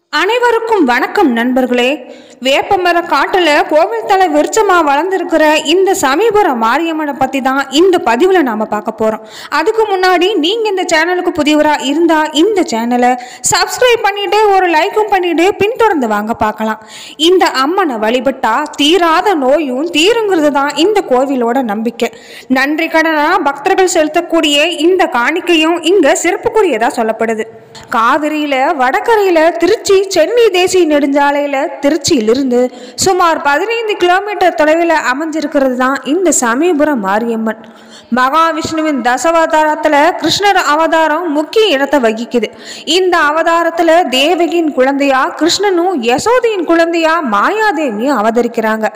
அனைவருக்கும் வணக்கம் நண்பர்களே வேப்பமர காட்டுல கோவில் தலை விருட்சமா வளர்ந்துருக்கிற இந்த சமீபுரம் மாரியம்மனை பத்தி தான் இந்த பதிவுல நாம பார்க்க போறோம் அதுக்கு முன்னாடி நீங்க இந்த சேனலுக்கு புதியவரா இருந்தா இந்த சேனலை சப்ஸ்கிரைப் பண்ணிட்டு ஒரு லைக்கும் பண்ணிட்டு பின்தொடர்ந்து வாங்க பார்க்கலாம் இந்த அம்மனை வழிபட்டா தீராத நோயும் தீருங்கிறது தான் இந்த கோவிலோட நம்பிக்கை நன்றி கடனா பக்தர்கள் செலுத்தக்கூடிய இந்த காணிக்கையும் இங்க சிறப்புக்குரியதா சொல்லப்படுது காவிரியில வடகரையில திருச்சி சென்னை தேசிய நெடுஞ்சாலையில திருச்சியிலிருந்து சுமார் பதினைந்து கிலோமீட்டர் தொலைவில் அமைஞ்சிருக்கிறது தான் இந்த சமயபுரம் மாரியம்மன் மகாவிஷ்ணுவின் தசவதாரத்துல கிருஷ்ணர் அவதாரம் முக்கிய இடத்தை வகிக்குது இந்த அவதாரத்துல தேவகியின் குழந்தையா கிருஷ்ணனும் யசோதையின் குழந்தையா மாயாதேவியும் அவதரிக்கிறாங்க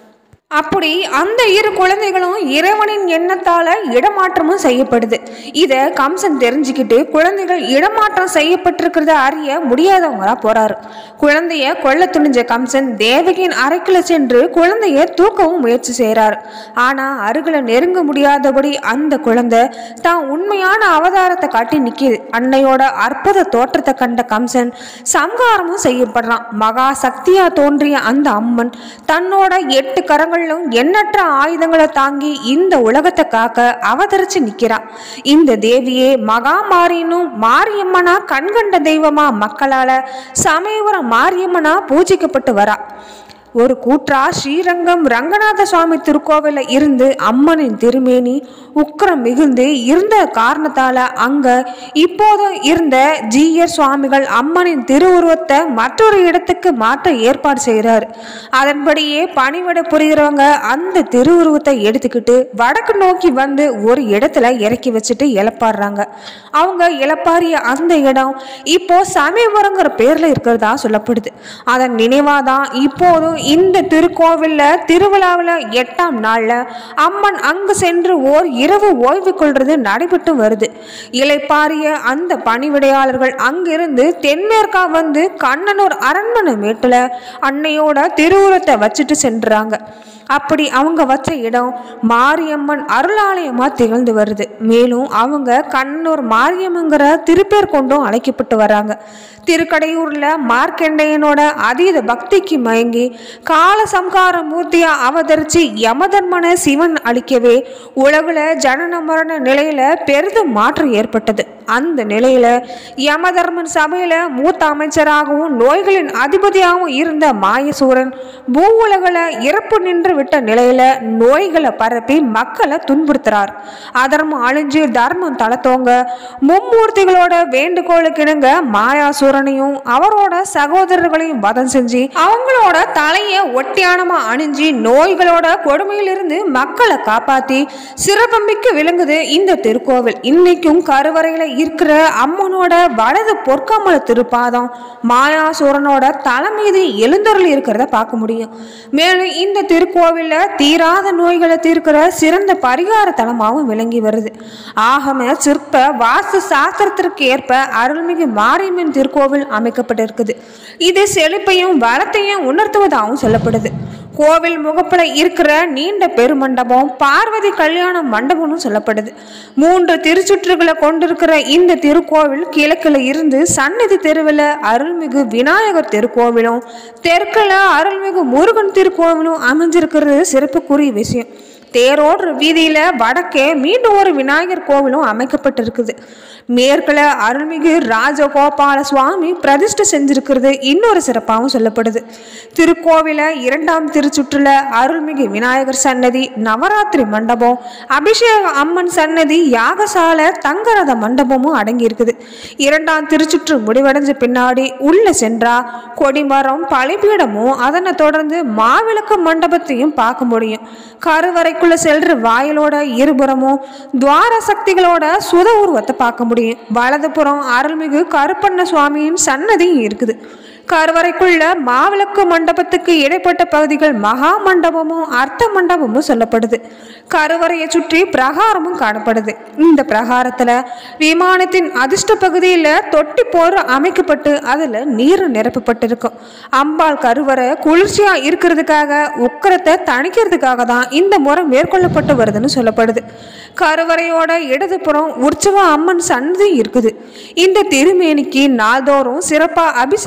அப்படி அந்த இரு குழந்தைகளும் இறைவனின் எண்ணத்தால இடமாற்றமும் செய்யப்படுது இத கம்சன் தெரிஞ்சுக்கிட்டு குழந்தைகள் இடமாற்றம் செய்யப்பட்டிருக்கிறத அறிய முடியாதவங்களா போறாரு குழந்தைய கொல்ல துணிஞ்ச கம்சன் தேவகியின் அறைக்குள்ள சென்று குழந்தைய தூக்கவும் முயற்சி செய்றாரு ஆனா அருகில நெருங்க முடியாதபடி அந்த குழந்தை தான் உண்மையான அவதாரத்தை காட்டி நிக்கிது அன்னையோட அற்புத தோற்றத்தை கண்ட கம்சன் சம்ஹாரமும் செய்யப்படுறான் மகா சக்தியா தோன்றிய அந்த அம்மன் தன்னோட எட்டு கரங்களிலும் எண்ணற்ற ஆயுதங்களை தாங்கி இந்த உலகத்தை காக்க அவதரிச்சு நிக்கிறா இந்த தேவியே மகா மாரியனும் மாரியம்மனா கண்கண்ட தெய்வமா மக்களால சமயபுரம் மாரியம்மனா பூஜிக்கப்பட்டு வரா ஒரு கூற்றா ஸ்ரீரங்கம் ரங்கநாத சுவாமி திருக்கோவில இருந்து அம்மனின் திருமேனி உக்கிரம் மிகுந்து இருந்த காரணத்தால அங்க இப்போதும் இருந்த ஜீயர் சுவாமிகள் அம்மனின் திருவுருவத்தை மற்றொரு இடத்துக்கு மாற்ற ஏற்பாடு செய்கிறார் அதன்படியே பணிவிட புரிகிறவங்க அந்த திருவுருவத்தை எடுத்துக்கிட்டு வடக்கு நோக்கி வந்து ஒரு இடத்துல இறக்கி வச்சுட்டு இழப்பாடுறாங்க அவங்க இழப்பாரிய அந்த இடம் இப்போ சமயபுரங்கிற பேர்ல இருக்கிறதா சொல்லப்படுது அதன் நினைவாதான் இப்போதும் இந்த திருக்கோவில்ல திருவிழாவில் எட்டாம் நாள்ல அம்மன் அங்கு சென்று ஓர் இரவு ஓய்வு கொள்றது நடைபெற்று வருது இலைப்பாரிய அந்த பணிவிடையாளர்கள் அங்கிருந்து தென்மேற்கா வந்து கண்ணனூர் அரண்மனை மேட்டுல அன்னையோட திருவுரத்தை வச்சுட்டு சென்றாங்க அப்படி அவங்க வச்ச இடம் மாரியம்மன் அருளாலயமா திகழ்ந்து வருது மேலும் அவங்க கண்ணூர் மாரியம்மங்கிற திருப்பேர் கொண்டும் அழைக்கப்பட்டு வராங்க திருக்கடையூர்ல மார்க்கெண்டையனோட அதீத பக்திக்கு மயங்கி கால சம்கார மூர்த்தியா அவதரிச்சு யமதர்மன சிவன் அளிக்கவே உலகுல ஜனன மரண நிலையில பெரிதும் மாற்றம் ஏற்பட்டது அந்த நிலையில யமதர்மன் சபையில மூத்த அமைச்சராகவும் நோய்களின் அதிபதியாகவும் இருந்த மாயசூரன் பூ உலகில இறப்பு நின்று விட்ட நிலையில நோய்களை பரப்பி மக்களை துன்புறுத்துறார் அதர்மம் அழிஞ்சு தர்மம் தளத்தோங்க மும்மூர்த்திகளோட வேண்டுகோளுக்கு இணங்க மாயாசூரனையும் அவரோட சகோதரர்களையும் வதம் செஞ்சு அவங்களோட தலைய ஒட்டியானமா அணிஞ்சு நோய்களோட கொடுமையிலிருந்து மக்களை காப்பாத்தி சிறப்பமிக்க விளங்குது இந்த திருக்கோவில் இன்னைக்கும் கருவறையில இருக்கிற அம்மனோட வலது பொற்காமல திருப்பாதம் மாயாசூரனோட தலை மீது எழுந்தருள் இருக்கிறத பார்க்க முடியும் மேலும் இந்த திருக்கோவில்ல தீராத நோய்களை தீர்க்கிற சிறந்த பரிகார தலமாகவும் விளங்கி வருது ஆகம சிற்ப வாஸ்து சாஸ்திரத்திற்கு ஏற்ப அருள்மிகு மாரியம்மன் திருக்கோவில் அமைக்கப்பட்டிருக்குது இது செழிப்பையும் வளத்தையும் உணர்த்துவதாகவும் சொல்லப்படுது கோவில் முகப்புல இருக்கிற நீண்ட பெருமண்டபம் பார்வதி கல்யாண மண்டபம்னு சொல்லப்படுது மூன்று திருச்சுற்றுகளை கொண்டிருக்கிற இந்த திருக்கோவில் கிழக்குல இருந்து சந்நிதி தெருவில் அருள்மிகு விநாயகர் திருக்கோவிலும் தெற்குல அருள்மிகு முருகன் திருக்கோவிலும் அமைஞ்சிருக்கிறது சிறப்புக்குரிய விஷயம் தேரோடுற வீதியில வடக்கே மீண்டும் ஒரு விநாயகர் கோவிலும் அமைக்கப்பட்டிருக்குது மேற்குல அருள்மிகு ராஜகோபால சுவாமி பிரதிஷ்டை செஞ்சிருக்கிறது இன்னொரு சிறப்பாகவும் சொல்லப்படுது திருக்கோவில இரண்டாம் திருச்சுற்றுல அருள்மிகு விநாயகர் சன்னதி நவராத்திரி மண்டபம் அபிஷேக அம்மன் சன்னதி யாகசால தங்கரத மண்டபமும் அடங்கி இருக்குது இரண்டாம் திருச்சுற்று முடிவடைஞ்ச பின்னாடி உள்ள சென்றா கொடிமரம் பழிபீடமும் அதனை தொடர்ந்து மாவிளக்கு மண்டபத்தையும் பார்க்க முடியும் கருவறைக்குள்ள செல்ற வாயிலோட இருபுறமும் துவார சக்திகளோட சுத உருவத்தை பார்க்க முடியும் வலதுபுறம் அருள்மிகு கருப்பண்ண சுவாமியின் சன்னதியும் இருக்குது கருவறைக்குள்ள மாவிளக்கு மண்டபத்துக்கு இடைப்பட்ட பகுதிகள் மகா மண்டபமும் அர்த்த மண்டபமும் சொல்லப்படுது கருவறையை சுற்றி பிரகாரமும் காணப்படுது இந்த பிரகாரத்துல விமானத்தின் அதிர்ஷ்ட பகுதியில தொட்டி போர் அமைக்கப்பட்டு அதுல நீர் நிரப்பப்பட்டிருக்கும் அம்பாள் கருவறை குளிர்ச்சியா இருக்கிறதுக்காக உக்கரத்தை தணிக்கிறதுக்காக தான் இந்த முறை மேற்கொள்ளப்பட்டு வருதுன்னு சொல்லப்படுது கருவறையோட இடதுபுறம் உற்சவ அம்மன் சன்னதி இருக்குது இந்த திருமேனிக்கு நாள்தோறும் சிறப்பா அபிஷேகம் செய்ய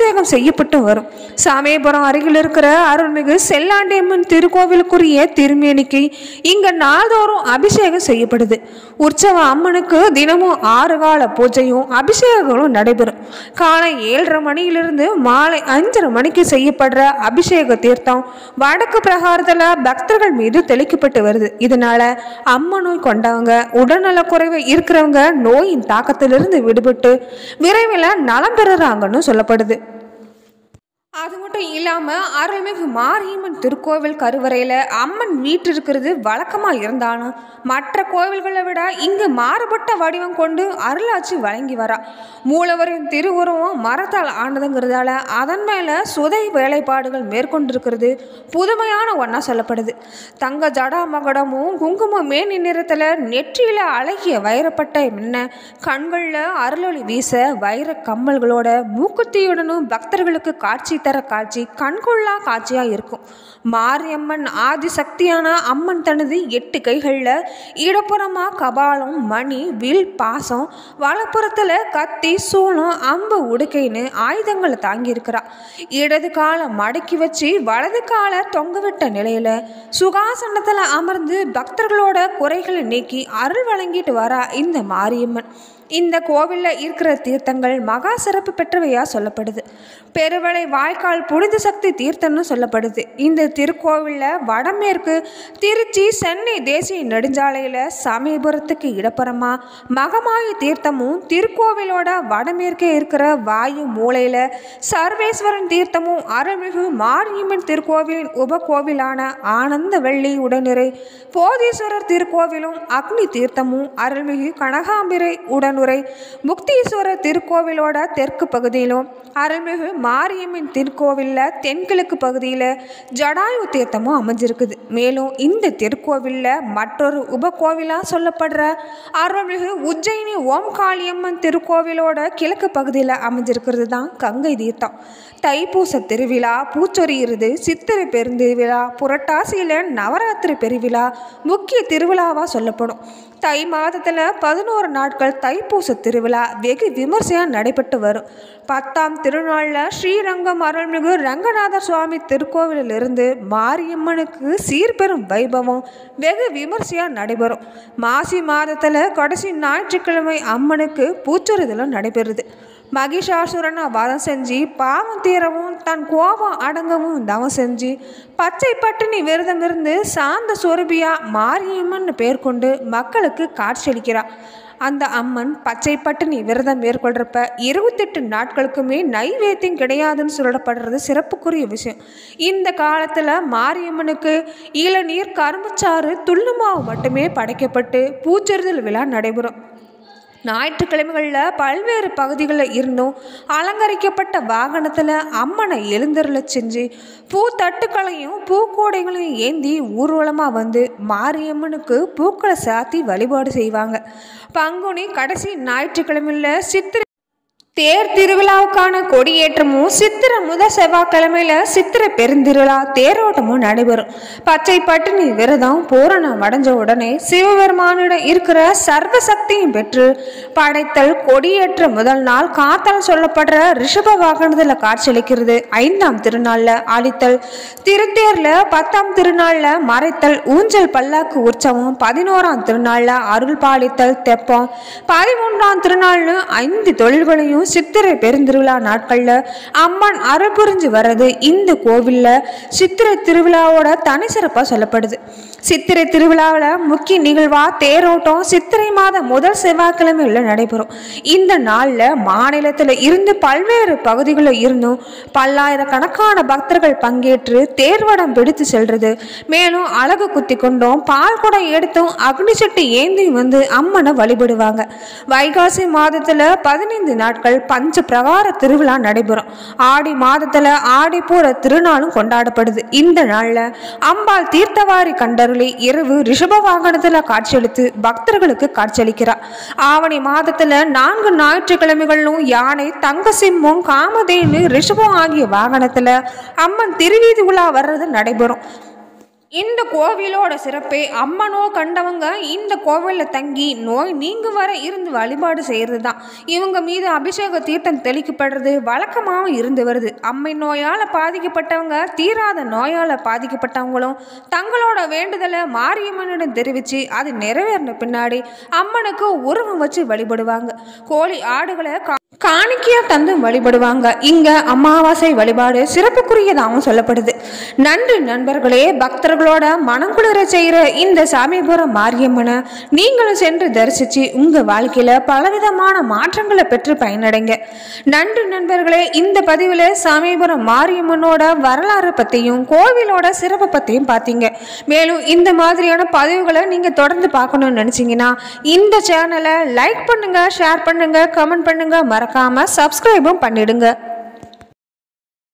செய்யப்பட்டு வரும் சமயபுரம் அருகில் இருக்கிற அருள்மிகு செல்லாண்டியம்மன் திருக்கோவிலுக்குரிய திருமேனிக்கு இங்க நாள்தோறும் அபிஷேகம் செய்யப்படுது உற்சவ அம்மனுக்கு தினமும் ஆறு கால பூஜையும் அபிஷேகங்களும் நடைபெறும் காலை ஏழரை மணியிலிருந்து மாலை அஞ்சரை மணிக்கு செய்யப்படுற அபிஷேக தீர்த்தம் வடக்கு பிரகாரத்தில் பக்தர்கள் மீது தெளிக்கப்பட்டு வருது இதனால அம்ம நோய் கொண்டவங்க உடல்நலக்குறைவு இருக்கிறவங்க நோயின் தாக்கத்திலிருந்து விடுபட்டு விரைவில் நலம் பெறுறாங்கன்னு சொல்லப்படுது அது மட்டும் இல்லாமல் அருள்மிகு மாரியம்மன் திருக்கோவில் கருவறையில் அம்மன் வீட்டு இருக்கிறது வழக்கமாக இருந்தாலும் மற்ற கோவில்களை விட இங்கு மாறுபட்ட வடிவம் கொண்டு அருளாட்சி வழங்கி வரா மூலவரின் திருவுருவம் மரத்தால் ஆனதுங்கிறதால அதன் மேலே சுதை வேலைப்பாடுகள் மேற்கொண்டிருக்கிறது புதுமையான ஒன்றா சொல்லப்படுது தங்க ஜடா மகடமும் குங்குமம் மேனி நிறத்தில் நெற்றியில் அழகிய வைரப்பட்டை மின்ன கண்களில் அருளொளி வீச வைர கம்மல்களோட மூக்குத்தியுடனும் பக்தர்களுக்கு காட்சி தர காட்சி கண்கொள்ளா காட்சியாக இருக்கும் மாரியம்மன் ஆதிசக்தியான அம்மன் தனது எட்டு கைகளில் இடப்புறமாக கபாலம் மணி வில் பாசம் வலப்புறத்தில் கத்தி சூளம் அம்பு உடுக்கைன்னு ஆயுதங்களை தாங்கியிருக்கிறா இடது காலை மடக்கி வச்சு வலது காலை தொங்கவிட்ட நிலையில் சுகாசனத்தில் அமர்ந்து பக்தர்களோட குறைகளை நீக்கி அருள் வழங்கிட்டு வரா இந்த மாரியம்மன் இந்த கோவிலில் இருக்கிற தீர்த்தங்கள் மகா சிறப்பு பெற்றவையா சொல்லப்படுது பெருவளை வாய்க்கால் புனித சக்தி தீர்த்தம்னு சொல்லப்படுது இந்த திருக்கோவிலில் வடமேற்கு திருச்சி சென்னை தேசிய நெடுஞ்சாலையில் சமயபுரத்துக்கு இடப்புறமா மகமாயி தீர்த்தமும் திருக்கோவிலோட வடமேற்கே இருக்கிற வாயு மூலையில் சர்வேஸ்வரன் தீர்த்தமும் அருள்மிகு மாரியம்மன் திருக்கோவிலின் உபகோவிலான ஆனந்த வெள்ளி உடனுரை போதீஸ்வரர் திருக்கோவிலும் அக்னி தீர்த்தமும் அருள்மிகு கனகாம்பிரை உடனுரை முக்தீஸ்வரர் திருக்கோவிலோட தெற்கு பகுதியிலும் அருள்மிகு மாரியம்மன் திருக்கோவிலில் தென்கிழக்கு பகுதியில் ஜடாயு தீர்த்தமும் அமைஞ்சிருக்குது மேலும் இந்த திருக்கோவிலில் மற்றொரு உபகோவிலாக சொல்லப்படுற அருள்மிகு உஜ்ஜயினி ஓம் காளியம்மன் திருக்கோவிலோட கிழக்கு பகுதியில் அமைஞ்சிருக்கிறது தான் கங்கை தீர்த்தம் தைப்பூச திருவிழா பூச்சொரியிறது சித்திரை பெருந்திருவிழா புரட்டாசியில் நவராத்திரி பெருவிழா முக்கிய திருவிழாவாக சொல்லப்படும் தை மாதத்தில் பதினோரு நாட்கள் தைப்பூச திருவிழா வெகு விமர்சையாக நடைபெற்று வரும் பத்தாம் திருநாளில் ஸ்ரீரங்கம் அருள்மிகு ரங்கநாதர் சுவாமி திருக்கோவிலிருந்து மாரியம்மனுக்கு சீர்பெரும் வைபவம் வெகு விமர்சையாக நடைபெறும் மாசி மாதத்தில் கடைசி ஞாயிற்றுக்கிழமை அம்மனுக்கு பூச்சொரிதலும் நடைபெறுது மகிஷாசுரனை வதம் செஞ்சு பாவம் தீரவும் தன் கோபம் அடங்கவும் தவம் செஞ்சு பச்சை பட்டினி விரதம் இருந்து சாந்த சொருபியா மாரியம்மன் பேர் கொண்டு மக்களுக்கு காட்சியளிக்கிறார் அந்த அம்மன் பச்சை பட்டினி விரதம் மேற்கொள்கிறப்ப இருபத்தெட்டு நாட்களுக்குமே நைவேத்தியம் கிடையாதுன்னு சொல்லப்படுறது சிறப்புக்குரிய விஷயம் இந்த காலத்தில் மாரியம்மனுக்கு இளநீர் கரும்புச்சாறு துள்ளுமாவு மட்டுமே படைக்கப்பட்டு பூச்செறிதல் விழா நடைபெறும் ஞாயிற்றுக்கிழமைகளில் பல்வேறு பகுதிகளில் இருந்தும் அலங்கரிக்கப்பட்ட வாகனத்தில் அம்மனை எழுந்தருள செஞ்சு பூத்தட்டுக்களையும் பூக்கோடைகளையும் ஏந்தி ஊர்வலமாக வந்து மாரியம்மனுக்கு பூக்களை சாத்தி வழிபாடு செய்வாங்க பங்குனி கடைசி ஞாயிற்றுக்கிழமையில் சித்திரை தேர் திருவிழாவுக்கான கொடியேற்றமும் சித்திரை முதல் செவ்வாய்க்கிழமையில சித்திரை பெருந்திருவிழா தேரோட்டமும் நடைபெறும் பச்சை பட்டினி விரதம் பூரணம் அடைஞ்ச உடனே சிவபெருமானிடம் இருக்கிற சர்வ சக்தியும் பெற்று படைத்தல் கொடியேற்ற முதல் நாள் காத்தல் சொல்லப்படுற ரிஷப வாகனத்தில் காட்சியளிக்கிறது ஐந்தாம் திருநாளில் அழித்தல் திருத்தேர்ல பத்தாம் திருநாளில் மறைத்தல் ஊஞ்சல் பல்லாக்கு உற்சவம் பதினோராம் திருநாளில் அருள் பாலித்தல் தெப்பம் பதிமூன்றாம் திருநாள்னு ஐந்து தொழில்களையும் சித்திரை பெருந்திருவிழா நாட்களில் அம்மன் அருள் புரிஞ்சு வர்றது இந்த கோவிலில் சித்திரை திருவிழாவோட தனி சிறப்பாக சொல்லப்படுது சித்திரை திருவிழாவில் முக்கிய நிகழ்வாக தேரோட்டம் சித்திரை மாதம் முதல் செவ்வாய்க்கிழமையில் நடைபெறும் இந்த நாளில் மாநிலத்தில் இருந்து பல்வேறு பகுதிகளில் இருந்தும் பல்லாயிரக்கணக்கான பக்தர்கள் பங்கேற்று தேர்வடம் பிடித்து செல்றது மேலும் அழகு குத்தி கொண்டும் பால் குடம் எடுத்தும் அக்னி சட்டி ஏந்தி வந்து அம்மனை வழிபடுவாங்க வைகாசி மாதத்தில் பதினைந்து நாட்கள் பஞ்ச பிரகார திருவிழா நடைபெறும் ஆடி மாதத்தில் ஆடிப்பூர திருநாளும் கொண்டாடப்படுது இந்த நாளில் அம்பாள் தீர்த்தவாரி கண்டருளி இரவு ரிஷப வாகனத்தில் காட்சியளித்து பக்தர்களுக்கு காட்சியளிக்கிறார் ஆவணி மாதத்தில் நான்கு ஞாயிற்றுக்கிழமைகளிலும் யானை தங்க சிம்மம் காமதேனு ரிஷபம் ஆகிய வாகனத்தில் அம்மன் திருவீதி உலா வர்றது நடைபெறும் இந்த கோவிலோட சிறப்பே அம்மனோ கண்டவங்க இந்த கோவிலில் தங்கி நோய் நீங்க வர இருந்து வழிபாடு செய்கிறது தான் இவங்க மீது அபிஷேக தீர்த்தம் தெளிக்கப்படுறது வழக்கமாகவும் இருந்து வருது அம்மை நோயால் பாதிக்கப்பட்டவங்க தீராத நோயால் பாதிக்கப்பட்டவங்களும் தங்களோட வேண்டுதலை மாரியம்மனிடம் தெரிவித்து அது நிறைவேறின பின்னாடி அம்மனுக்கு உருவம் வச்சு வழிபடுவாங்க கோழி ஆடுகளை கா- காணிக்கையா தந்து வழிபடுவாங்க இங்க அமாவாசை வழிபாடு சிறப்புக்குரியதாகவும் சொல்லப்படுது நன்றி நண்பர்களே பக்தர்களோட மனங்குளிர செய்கிற இந்த சாமிபுரம் மாரியம்மனை நீங்களும் சென்று தரிசித்து உங்கள் வாழ்க்கையில் பலவிதமான மாற்றங்களை பெற்று பயனடைங்க நன்றி நண்பர்களே இந்த பதிவில் சாமிபுரம் மாரியம்மனோட வரலாறு பற்றியும் கோவிலோட சிறப்பை பற்றியும் பார்த்தீங்க மேலும் இந்த மாதிரியான பதிவுகளை நீங்கள் தொடர்ந்து பார்க்கணும்னு நினச்சிங்கன்னா இந்த சேனலை லைக் பண்ணுங்க ஷேர் பண்ணுங்க கமெண்ட் பண்ணுங்க மறக்காம சப்ஸ்கிரைபும் பண்ணிடுங்க